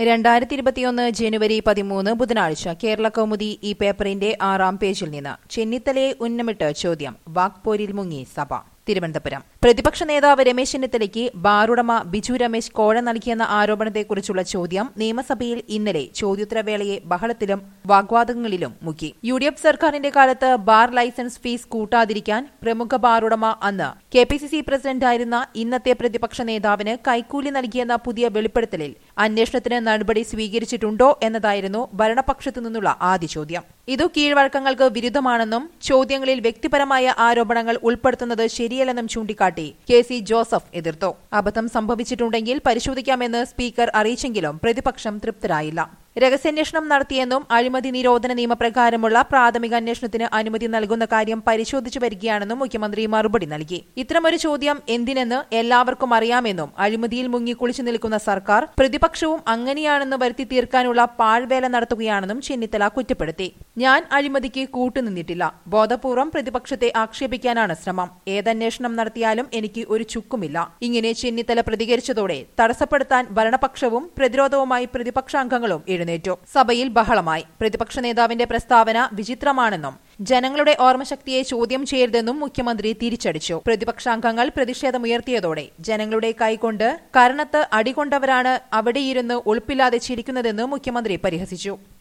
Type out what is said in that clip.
രണ്ടായിരത്തി ഇരുപത്തിയൊന്ന് ജനുവരി പതിമൂന്ന് ബുധനാഴ്ച കേരള കൗമുദി ഈ പേപ്പറിന്റെ ആറാം പേജിൽ നിന്ന് ചെന്നിത്തലയെ ഉന്നമിട്ട് ചോദ്യം വാക്പോരിൽ മുങ്ങി സഭ തിരുവനന്തപുരം പ്രതിപക്ഷ നേതാവ് രമേശ് ചെന്നിത്തലയ്ക്ക് ബാറുടമ ബിജു രമേശ് കോഴ നൽകിയെന്ന ആരോപണത്തെക്കുറിച്ചുള്ള ചോദ്യം നിയമസഭയിൽ ഇന്നലെ ചോദ്യോത്തരവേളയെ ബഹളത്തിലും വാഗ്വാദങ്ങളിലും മുക്കി യു ഡി എഫ് സർക്കാരിന്റെ കാലത്ത് ബാർ ലൈസൻസ് ഫീസ് കൂട്ടാതിരിക്കാൻ പ്രമുഖ ബാറുടമ അന്ന് കെ പി സി സി പ്രസിഡന്റായിരുന്ന ഇന്നത്തെ പ്രതിപക്ഷ നേതാവിന് കൈക്കൂലി നൽകിയെന്ന പുതിയ വെളിപ്പെടുത്തലിൽ അന്വേഷണത്തിന് നടപടി സ്വീകരിച്ചിട്ടുണ്ടോ എന്നതായിരുന്നു ഭരണപക്ഷത്തു നിന്നുള്ള ആദ്യ ചോദ്യം ഇതു കീഴ്വഴക്കങ്ങൾക്ക് വിരുദ്ധമാണെന്നും ചോദ്യങ്ങളിൽ വ്യക്തിപരമായ ആരോപണങ്ങൾ ഉൾപ്പെടുത്തുന്നത് ശരിയല്ലെന്നും ചൂണ്ടിക്കാട്ടി കെ സി ജോസഫ് എതിർത്തു അബദ്ധം സംഭവിച്ചിട്ടുണ്ടെങ്കിൽ പരിശോധിക്കാമെന്ന് സ്പീക്കർ അറിയിച്ചെങ്കിലും പ്രതിപക്ഷം തൃപ്തരായില്ല രഹസ്യാന്വേഷണം നടത്തിയെന്നും അഴിമതി നിരോധന നിയമപ്രകാരമുള്ള പ്രാഥമിക അന്വേഷണത്തിന് അനുമതി നൽകുന്ന കാര്യം പരിശോധിച്ചു വരികയാണെന്നും മുഖ്യമന്ത്രി മറുപടി നൽകി ഇത്തരമൊരു ചോദ്യം എന്തിനെന്ന് എല്ലാവർക്കും അറിയാമെന്നും അഴിമതിയിൽ മുങ്ങി കുളിച്ചു നിൽക്കുന്ന സർക്കാർ പ്രതിപക്ഷവും അങ്ങനെയാണെന്ന് വരുത്തി തീർക്കാനുള്ള പാഴ്വേല നടത്തുകയാണെന്നും ചെന്നിത്തല കുറ്റപ്പെടുത്തി ഞാൻ അഴിമതിക്ക് കൂട്ടുനിന്നിട്ടില്ല ബോധപൂർവം പ്രതിപക്ഷത്തെ ആക്ഷേപിക്കാനാണ് ശ്രമം ഏതന്വേഷണം നടത്തിയാലും എനിക്ക് ഒരു ചുക്കുമില്ല ഇങ്ങനെ ചെന്നിത്തല പ്രതികരിച്ചതോടെ തടസ്സപ്പെടുത്താൻ ഭരണപക്ഷവും പ്രതിരോധവുമായി പ്രതിപക്ഷാംഗങ്ങളും എഴുന്നേറ്റു സഭയിൽ ബഹളമായി പ്രതിപക്ഷ നേതാവിന്റെ പ്രസ്താവന വിചിത്രമാണെന്നും ജനങ്ങളുടെ ഓർമ്മശക്തിയെ ചോദ്യം ചെയ്യരുതെന്നും മുഖ്യമന്ത്രി തിരിച്ചടിച്ചു പ്രതിപക്ഷാംഗങ്ങൾ പ്രതിഷേധമുയർത്തിയതോടെ ജനങ്ങളുടെ കൈകൊണ്ട് കരണത്ത് അടികൊണ്ടവരാണ് അവിടെയിരുന്ന് ഒളിപ്പില്ലാതെ ചിരിക്കുന്നതെന്ന് മുഖ്യമന്ത്രി പരിഹസിച്ചു